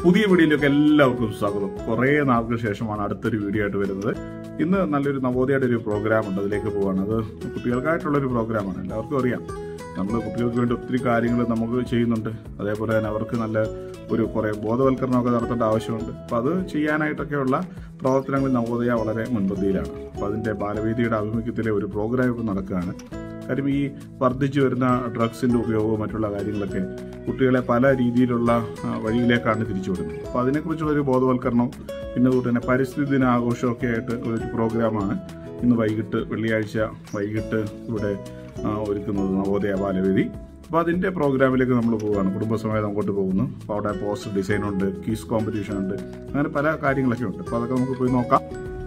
പുതിയ വീഡിയോയിലേക്ക് എല്ലാവർക്കും സ്വാഗതം കുറേ നാൾക്ക് ശേഷമാണ് അടുത്തൊരു വീഡിയോ ആയിട്ട് വരുന്നത് ഇന്ന് നല്ലൊരു നവോദയയുടെ ഒരു പ്രോഗ്രാം ഉണ്ട് അതിലേക്ക് പോവാണ് അത് കുട്ടികൾക്കായിട്ടുള്ള ഒരു പ്രോഗ്രാമാണ് എല്ലാവർക്കും അറിയാം നമ്മൾ കുട്ടികൾക്ക് വേണ്ടി ഒത്തിരി കാര്യങ്ങൾ നമുക്ക് ചെയ്യുന്നുണ്ട് അതേപോലെ തന്നെ അവർക്ക് നല്ല ഒരു കുറേ ബോധവൽക്കരണമൊക്കെ നടത്തേണ്ട ആവശ്യമുണ്ട് അപ്പോൾ അത് ചെയ്യാനായിട്ടൊക്കെയുള്ള പ്രവർത്തനങ്ങളിൽ നവോദയ വളരെ മുൻപന്തിയിലാണ് അപ്പോൾ അതിൻ്റെ ബാലവേദിയുടെ ആഭിമുഖ്യത്തിലെ ഒരു പ്രോഗ്രാം ഇപ്പോൾ നടക്കുകയാണ് കാര്യം ഈ വർദ്ധിച്ചു വരുന്ന ഡ്രഗ്സിന്റെ ഉപയോഗവും മറ്റുള്ള കാര്യങ്ങളൊക്കെ കുട്ടികളെ പല രീതിയിലുള്ള ആ, വഴിയിലേക്കാണ് തിരിച്ചുവിടുന്നത് അപ്പോൾ അതിനെക്കുറിച്ചുള്ള ഒരു ബോധവൽക്കരണം പിന്നെ അതുപോലെ തന്നെ പരിസ്ഥിതി ദിന ആഘോഷമൊക്കെ ആയിട്ട് ഒരു പ്രോഗ്രാമാണ് ഇന്ന് വൈകിട്ട് വെള്ളിയാഴ്ച വൈകിട്ട് ഇവിടെ ആ, ഒരുക്കുന്നത് നവോദയ ബാലവേദി അപ്പോൾ അതിൻ്റെ പ്രോഗ്രാമിലേക്ക് നമ്മൾ പോവുകയാണ് കുടുംബസമേതം അങ്ങോട്ട് പോകുന്നു അപ്പോൾ അവിടെ പോസ്റ്റർ ഡിസൈൻ ഉണ്ട് ക്യൂസ് കോമ്പറ്റീഷൻ ഉണ്ട് അങ്ങനെ പല കാര്യങ്ങളൊക്കെ ഉണ്ട് അപ്പോൾ അതൊക്കെ നമുക്ക് പോയി നോക്കാം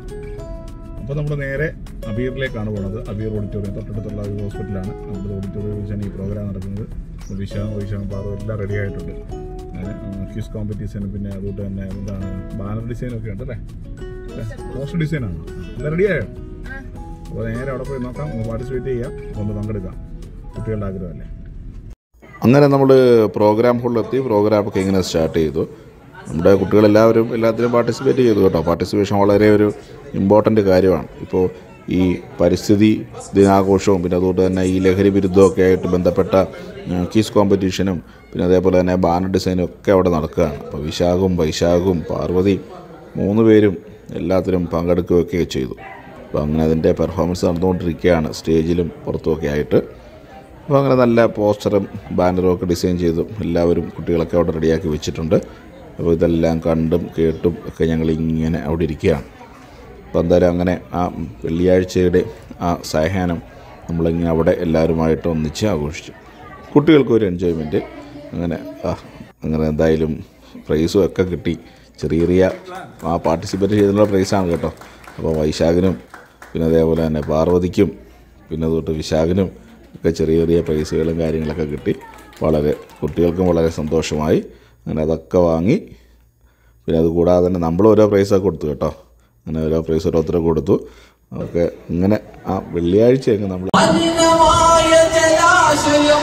അപ്പോൾ നമ്മൾ നേരെ അബീറിലേക്കാണ് പോകുന്നത് അബീർ ഓഡിറ്റോറിയം തൊട്ടടുത്തുള്ള ഒരു ഹോസ്പിറ്റലാണ് നമ്മുടെ ഓഡിറ്റോറിയം വെച്ചാണ് ഈ പ്രോഗ്രാം നടക്കുന്നത് വിശാഖം വൈശാഖം പാറും എല്ലാം റെഡി ആയിട്ടുണ്ട് ക്യൂസ് കോമ്പറ്റീഷനും പിന്നെ അതുകൊണ്ട് തന്നെ എന്താണ് ബാനർ ഡിസൈനും ഒക്കെ ഉണ്ട് അല്ലേ പോസ്റ്റർ ഡിസൈനാണ് എല്ലാം റെഡിയായോ അപ്പോൾ നേരെ അവിടെ പോയി നോക്കാം ഒന്ന് പാർട്ടിസിപ്പേറ്റ് ചെയ്യാം ഒന്ന് പങ്കെടുക്കാം കുട്ടികളുടെ ആഗ്രഹമല്ലേ അങ്ങനെ നമ്മൾ പ്രോഗ്രാം ഹോളിലെത്തി പ്രോഗ്രാമൊക്കെ ഇങ്ങനെ സ്റ്റാർട്ട് ചെയ്തു നമ്മുടെ കുട്ടികളെല്ലാവരും എല്ലാത്തിനും പാർട്ടിസിപ്പേറ്റ് ചെയ്തു കേട്ടോ പാർട്ടിസിപ്പേഷൻ വളരെ ഒരു ഇമ്പോർട്ടൻ്റ് കാര്യമാണ് ഇപ്പോൾ ഈ പരിസ്ഥിതി ദിനാഘോഷവും പിന്നെ അതുകൊണ്ട് തന്നെ ഈ ലഹരി വിരുദ്ധമൊക്കെ ആയിട്ട് ബന്ധപ്പെട്ട കീസ് കോമ്പറ്റീഷനും പിന്നെ അതേപോലെ തന്നെ ബാനർ ഡിസൈനും ഒക്കെ അവിടെ നടക്കുകയാണ് അപ്പോൾ വിശാഖും വൈശാഖും പാർവതി മൂന്ന് പേരും എല്ലാത്തിലും പങ്കെടുക്കുകയൊക്കെ ചെയ്തു അപ്പോൾ അങ്ങനെ അതിൻ്റെ പെർഫോമൻസ് നടന്നുകൊണ്ടിരിക്കുകയാണ് സ്റ്റേജിലും പുറത്തുമൊക്കെ ആയിട്ട് അപ്പോൾ അങ്ങനെ നല്ല പോസ്റ്ററും ബാനറും ഒക്കെ ഡിസൈൻ ചെയ്തും എല്ലാവരും കുട്ടികളൊക്കെ അവിടെ റെഡിയാക്കി വെച്ചിട്ടുണ്ട് അപ്പോൾ ഇതെല്ലാം കണ്ടും കേട്ടും ഒക്കെ ഞങ്ങൾ ഇങ്ങനെ അവിടെ ഇരിക്കുകയാണ് അപ്പോൾ എന്തായാലും അങ്ങനെ ആ വെള്ളിയാഴ്ചയുടെ ആ സായാഹ്നം നമ്മളിങ്ങനെ അവിടെ എല്ലാവരുമായിട്ട് ഒന്നിച്ച് ആഘോഷിച്ചു കുട്ടികൾക്കൊരു എൻജോയ്മെൻറ്റ് അങ്ങനെ ആ അങ്ങനെ എന്തായാലും പ്രൈസും ഒക്കെ കിട്ടി ചെറിയ ചെറിയ ആ പാർട്ടിസിപ്പേറ്റ് ചെയ്തിട്ടുള്ള പ്രൈസാണ് കേട്ടോ അപ്പോൾ വൈശാഖിനും പിന്നെ അതേപോലെ തന്നെ പാർവതിക്കും പിന്നെ തൊട്ട് വിശാഖിനും ഒക്കെ ചെറിയ ചെറിയ പ്രൈസുകളും കാര്യങ്ങളൊക്കെ കിട്ടി വളരെ കുട്ടികൾക്കും വളരെ സന്തോഷമായി അങ്ങനെ അതൊക്കെ വാങ്ങി പിന്നെ അത് കൂടാതെ തന്നെ നമ്മൾ ഓരോ പ്രൈസൊക്കെ കൊടുത്തു കേട്ടോ അങ്ങനെ ഓരോ പ്രൈസ് ഓരോരുത്തർ കൊടുത്തു ഒക്കെ ഇങ്ങനെ ആ വെള്ളിയാഴ്ച അങ്ങ് നമ്മൾ മലിനമായ ജലാശയം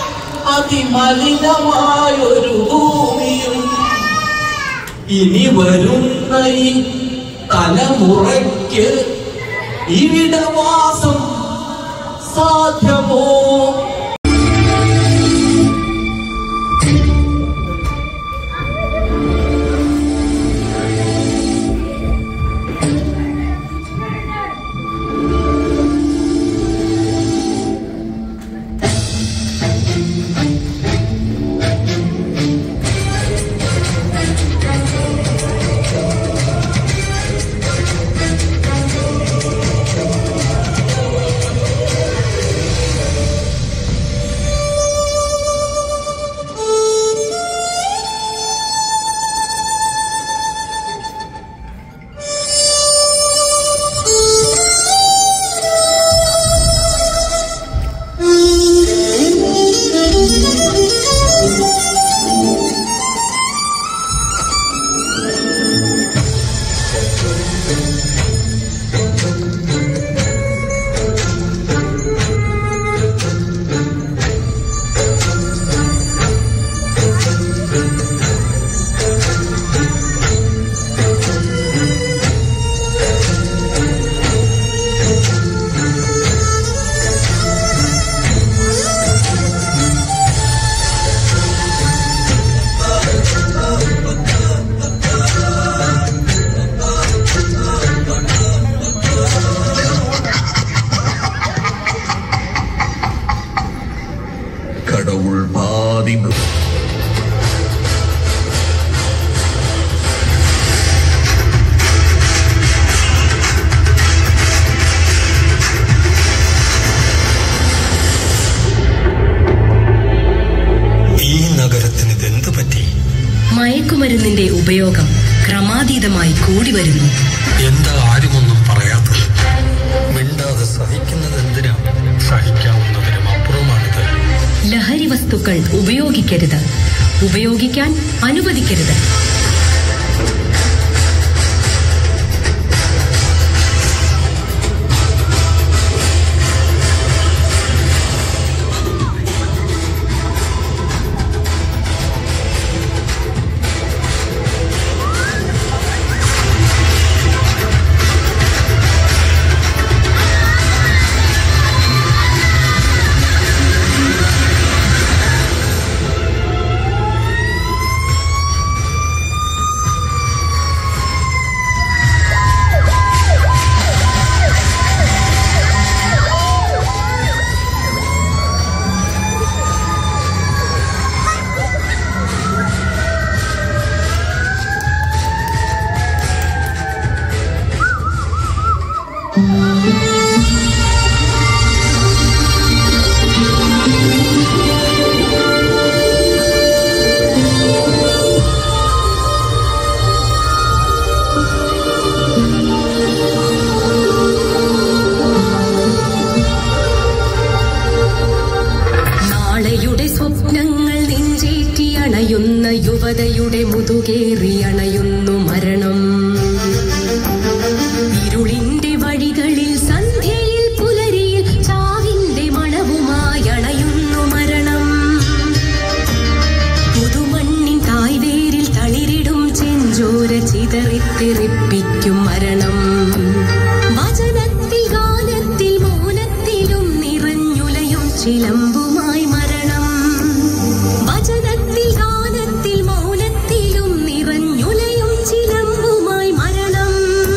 അതിമലിനമായൊരു ഭൂമിയും ഇനി വരുന്ന ഈ തലമുറയ്ക്ക് ഇവിടെ വാസം സാധ്യമോ கடவுள் பாதி மிருகம். ഈ നഗരത്തിന് ഇതെന്ത് പറ്റി മയക്കുമരുന്നിന്റെ ഉപയോഗം ക്രമാതീതമായി കൂടി വരുന്നു എന്താ ആരുമൊന്നും പറയാത്തത് മിണ്ടാതെ സഹിക്കുന്നത് എന്തിനാ സഹിക്കാവുന്നതിനും അപ്പുറമാണിത് ലഹരി വസ്തുക്കൾ ഉപയോഗിക്കരുത് ഉപയോഗിക്കാൻ അനുവദിക്കരുത് ഇരുളിന്റെ മുതുകേറിയണയുന്നു മരണം ഇരുളിന്റെ വഴികളിൽ സന്ധ്യയിൽ പുലരിയിൽ ചാവിന്റെ മണവുമായി അണയുന്നു മരണം പുതുമണ്ണിൻ തായ്വേരിൽ തളിരിടും ചെഞ്ചോര ചിതറിത്തെറിപ്പിക്കും മരണം വചനത്തിൽ ഗാനത്തിൽ മൗനത്തിലും നിറഞ്ഞുലയും ചിലമ്പുമായി മരണം വചനത്തിൽ ഗാനത്തിൽ മൗനത്തിലും നിറഞ്ഞുലയും ചിലമ്പുമായി മരണം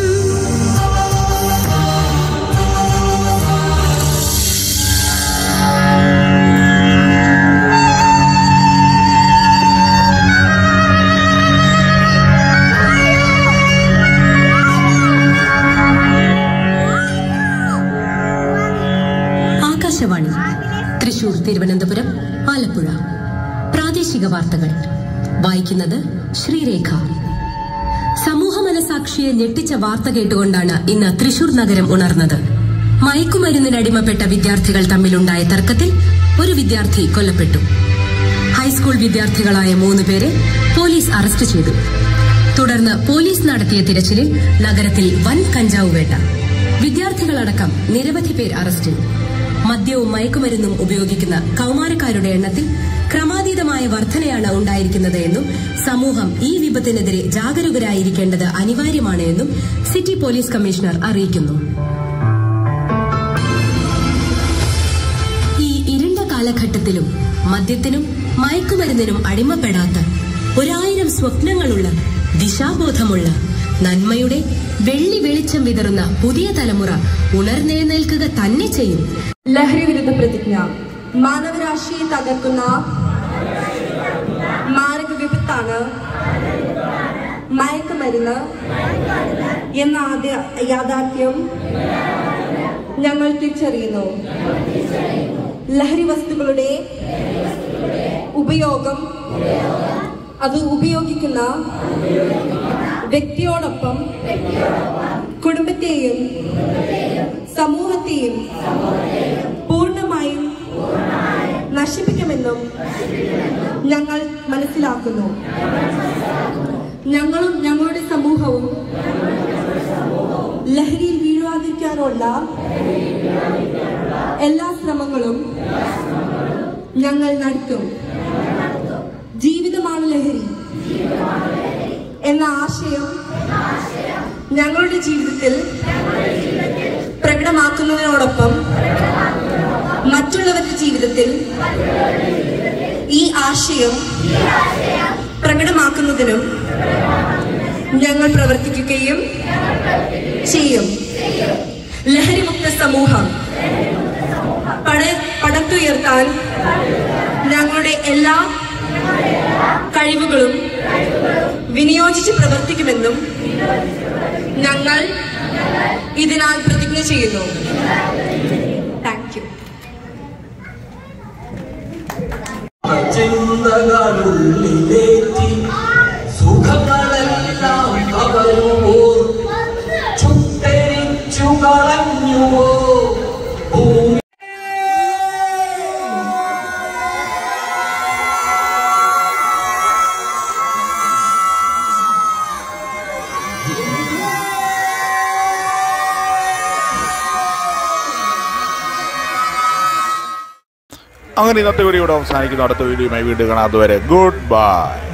ആകാശവാണി തൃശൂർ തിരുവനന്തപുരം ആലപ്പുഴ പ്രാദേശിക വാർത്തകൾ വായിക്കുന്നത് ശ്രീരേഖ സമൂഹ മനസാക്ഷിയെ ഞെട്ടിച്ച വാർത്ത കേട്ടുകൊണ്ടാണ് ഇന്ന് തൃശൂർ നഗരം ഉണർന്നത് മയക്കുമരുന്നിനടിമപ്പെട്ട വിദ്യാർത്ഥികൾ തമ്മിലുണ്ടായ തർക്കത്തിൽ ഒരു വിദ്യാർത്ഥി കൊല്ലപ്പെട്ടു ഹൈസ്കൂൾ വിദ്യാർത്ഥികളായ മൂന്ന് പേരെ പോലീസ് അറസ്റ്റ് ചെയ്തു തുടർന്ന് പോലീസ് നടത്തിയ തിരച്ചിലിൽ നഗരത്തിൽ വൻ കഞ്ചാവ് വേട്ട വിദ്യാർത്ഥികളടക്കം നിരവധി പേർ അറസ്റ്റിൽ മദ്യവും മയക്കുമരുന്നും ഉപയോഗിക്കുന്ന കൌമാരക്കാരുടെ എണ്ണത്തിൽ ക്രമാതീതമായ വർധനയാണ് ഉണ്ടായിരിക്കുന്നത് എന്നും സമൂഹം ഈ വിപത്തിനെതിരെ ജാഗരൂകരായിരിക്കേണ്ടത് അനിവാര്യമാണ് എന്നും സിറ്റി പോലീസ് കമ്മീഷണർ അറിയിക്കുന്നു ഈ ഇരുണ്ട കാലഘട്ടത്തിലും മദ്യത്തിനും മയക്കുമരുന്നിനും അടിമപ്പെടാത്ത ഒരായിരം സ്വപ്നങ്ങളുള്ള ദിശാബോധമുള്ള നന്മയുടെ വെള്ളി വെളിച്ചം വിതറുന്ന പുതിയ തലമുറ ഉണർന്നെഴുന്നേൽക്കുക തന്നെ ചെയ്യും ലഹരി വിരുദ്ധ പ്രതിജ്ഞ മാനവരാശിയെ തകർക്കുന്ന മാരക വിപത്താണ് മയക്കുമരുന്ന് എന്ന ആദ്യ യാഥാർത്ഥ്യം ഞങ്ങൾ തിരിച്ചറിയുന്നു ലഹരി വസ്തുക്കളുടെ ഉപയോഗം അത് ഉപയോഗിക്കുന്ന വ്യക്തിയോടൊപ്പം കുടുംബത്തെയും സമൂഹത്തെയും പൂർണ്ണമായും നശിപ്പിക്കുമെന്നും ഞങ്ങൾ മനസ്സിലാക്കുന്നു ഞങ്ങളും ഞങ്ങളുടെ സമൂഹവും ലഹരിയിൽ വീഴാതിരിക്കാനുള്ള എല്ലാ ശ്രമങ്ങളും ഞങ്ങൾ നടത്തും ജീവിതമാണ് ലഹരി എന്ന ആശയം ഞങ്ങളുടെ ജീവിതത്തിൽ പ്രകടമാക്കുന്നതിനോടൊപ്പം മറ്റുള്ളവരുടെ ജീവിതത്തിൽ ഈ ആശയം പ്രകടമാക്കുന്നതിനും ഞങ്ങൾ പ്രവർത്തിക്കുകയും ചെയ്യും ലഹരിമുക്ത സമൂഹം പട പടത്തുയർത്താൻ ഞങ്ങളുടെ എല്ലാ കഴിവുകളും വിനിയോജിച്ച് പ്രവർത്തിക്കുമെന്നും ഞങ്ങൾ ഇതിനാൽ പ്രതിജ്ഞ ചെയ്യുന്നു താങ്ക് യു ചിന്തകളുള്ളിലേറ്റി സുഖങ്ങളെല്ലാം കവരുമ്പോൾ ചുട്ടരിച്ചു കളഞ്ഞുവോ ഭൂമി അങ്ങനെ ഇന്നത്തെ വീഡിയോ ഇവിടെ അവസാനിക്കുന്നു അടുത്ത വീഡിയോയുമായി വീണ്ടും കാണാം അതുവരെ ഗുഡ് ബൈ